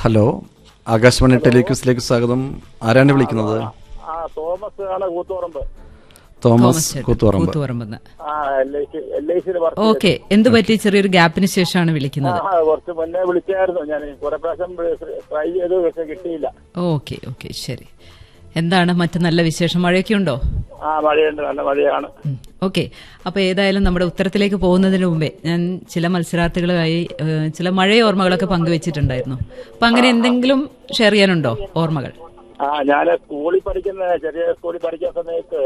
Hello Akashvani ടെലിക്യൂസിലേക്ക് സ്വാഗതം ആരാണ് വിളിക്കുന്നത് ആ തോമസ് ആണ് കൂത്തുപറമ്പ് തോമസ് ചേട്ടൻ, കൂത്തുപറമ്പ് കൂത്തുപറമ്പെന്ന് ആ L I C L I സിയിൽ വർക്ക് ഓക്കെ എന്ത് പറ്റി ചെറിയൊരു ഗ്യാപ്പിന് ശേഷമാണ് വിളിക്കുന്നത് ആ കുറച്ച് മുന്നേ വിളിച്ചായിരുന്നു ഞാൻ കുറെ പ്രാവശ്യം ട്രൈ ചെയ്തു പക്ഷെ കിട്ടിയില്ല ഓക്കെ ഓക്കെ ശരി എന്താണ് മറ്റു നല്ല വിശേഷം മഴയൊക്കെ ഉണ്ടോ ആ മഴയുണ്ട് നല്ല മഴയാണ് ഓക്കെ അപ്പൊ ഏതായാലും നമ്മുടെ ഉത്തരത്തിലേക്ക് പോകുന്നതിന് മുമ്പേ ഞാൻ ചില മത്സരാർത്ഥികളുമായി ഏഹ്, ചില മഴയ ഓർമ്മകളൊക്കെ പങ്കുവച്ചിട്ടുണ്ടായിരുന്നു അപ്പൊ അങ്ങനെ എന്തെങ്കിലും ഷെയർ ചെയ്യാനുണ്ടോ ഓർമ്മകൾ ആ ഞാൻ സ്കൂളിൽ പഠിക്കുന്ന ചെറിയ സ്കൂളിൽ പഠിക്കുന്ന സമയത്ത്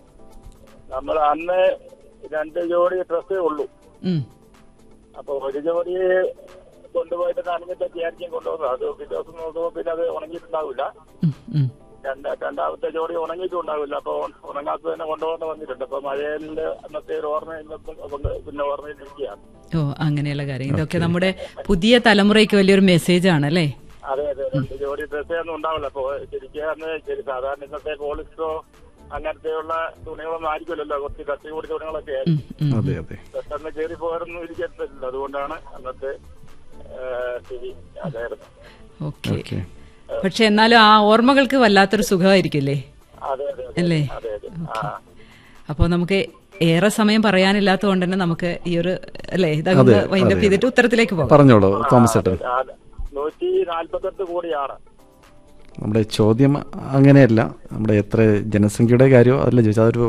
നമ്മൾ അന്ന് രണ്ട് ജോഡി ഡ്രസ്സേ ഉള്ളൂ ഉം. അപ്പൊ ഒരു ജോഡി കൊണ്ടുപോയിട്ട് നനഞ്ഞിട്ടൊക്കെ ആയിരിക്കും കൊണ്ടുപോകുന്നത് അത് പിറ്റേ ദിവസം നോക്കുമ്പോൾ പിന്നെ അത് ഉണങ്ങിയിട്ടുണ്ടാവില്ല ഉം, ഉം. രണ്ട് രണ്ടാമത്തെ ജോഡി ഉണങ്ങിയിട്ടുണ്ടാവില്ല അപ്പൊ ഉണങ്ങാത്ത തന്നെ കൊണ്ടുപോകേണ്ട വന്നിട്ടുണ്ട് അപ്പൊ മഴയിൽ അന്നത്തെ ഒരു ഓർമ്മ ഇന്നത്തെ കൊണ്ട് പിന്നെ ഓർമ്മയിലിരിക്കുകയാണ് ഓ അങ്ങനെയുള്ള കാര്യം ഇതൊക്കെ നമ്മുടെ പുതിയ തലമുറയ്ക്ക് വലിയൊരു മെസ്സേജ് ആണ് അല്ലേ അതെ അതെ രണ്ട് ജോഡി ഡ്രസ്സേ ഒന്നും ഉണ്ടാവില്ല അപ്പൊ ശരിക്കും അന്ന് ശരി സാധാരണ ഇന്നത്തെ പോളിസ്റ്ററോ അങ്ങനത്തെയുള്ള തുണികളൊന്നും ആയിരിക്കുമല്ലോ കുറച്ച് കട്ടി കൂടി തുണികളൊക്കെ ഉം, ഉം. അതെ അതെ പെട്ടെന്ന് കയറി പോകാനൊന്നും ഇരിക്കത്തില്ല അതുകൊണ്ടാണ് അന്നത്തെ ആ, സ്ഥിതി അതായിരുന്നു ഓക്കെ ഓക്കെ പക്ഷെ എന്നാലും ആ ഓർമ്മകൾക്ക് വല്ലാത്തൊരു സുഖമായിരിക്കില്ലേ അതെ അതെ അതെ അല്ലേ അതെ അതെ ആ അപ്പോൾ നമുക്ക് ഏറെ സമയം പറയാനില്ലാത്തത് കൊണ്ട് തന്നെ നമുക്ക് ഈ ഒരു അല്ലേ ഇതൊന്ന് വൈൻഡപ്പ് ചെയ്തിട്ട് ഉത്തരത്തിലേക്ക് പോകാം പറഞ്ഞോളൂ തോമസ് ചേട്ടൻ ആ, നൂറ്റി നാല്പത്തെട്ട് കോടിയാണ് നമ്മുടെ ചോദ്യം അങ്ങനെയല്ല നമ്മുടെ എത്ര ജനസംഖ്യയുടെ കാര്യമോ അതല്ല ചോദിച്ചാൽ അതൊരു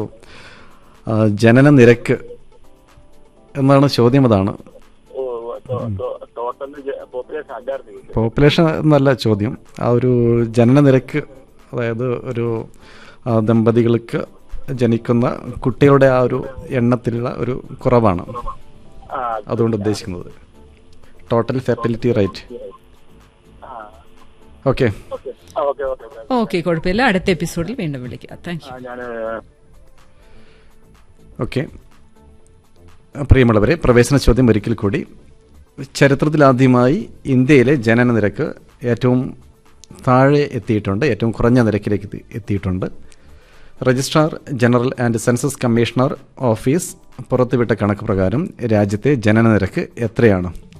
ആ, ജനന നിരക്ക് എന്നാണ് ചോദ്യം അതാണ് ഓ, ടോ- ടോ- ടോട്ടൽ പോപ്പുലേഷൻ അല്ലായിരുന്നു ഇത്. പോപ്പുലേഷൻ എന്നല്ല ചോദ്യം ആ ഒരു ജനന നിരക്ക് അതായത് ഒരു ആ, ദമ്പതികൾക്ക് ജനിക്കുന്ന കുട്ടികളുടെ ആ ഒരു എണ്ണത്തിലുള്ള ഒരു കുറവാണ് ആ, അതുകൊണ്ട് ഉദ്ദേശിക്കുന്നത് ടോട്ടൽ ഫെർട്ടിലിറ്റി റേറ്റ് ആ, ഓക്കെ ഓക്കെ ആ, ഓക്കെ ഓക്കെ ഓക്കെ. ഓക്കെ കുഴപ്പമില്ല അടുത്ത എപ്പിസോഡിൽ വീണ്ടും വിളിക്കാം താങ്ക് യു ആ, ഞാന് ഓക്കെ പ്രിയമുള്ളവരെ പ്രവേശന ചോദ്യം ഒരിക്കൽ കൂടി ചരിത്രത്തിലാദ്യമായി ഇന്ത്യയിലെ ജനന നിരക്ക് ഏറ്റവും താഴെ എത്തിയിട്ടുണ്ട് ഏറ്റവും കുറഞ്ഞ നിരക്കിലേക്ക് എത്തി- എത്തിയിട്ടുണ്ട് registrar general and census commissioner office പുറത്തുവിട്ട കണക്ക് പ്രകാരം രാജ്യത്തെ ജനന നിരക്ക് എത്രയാണ്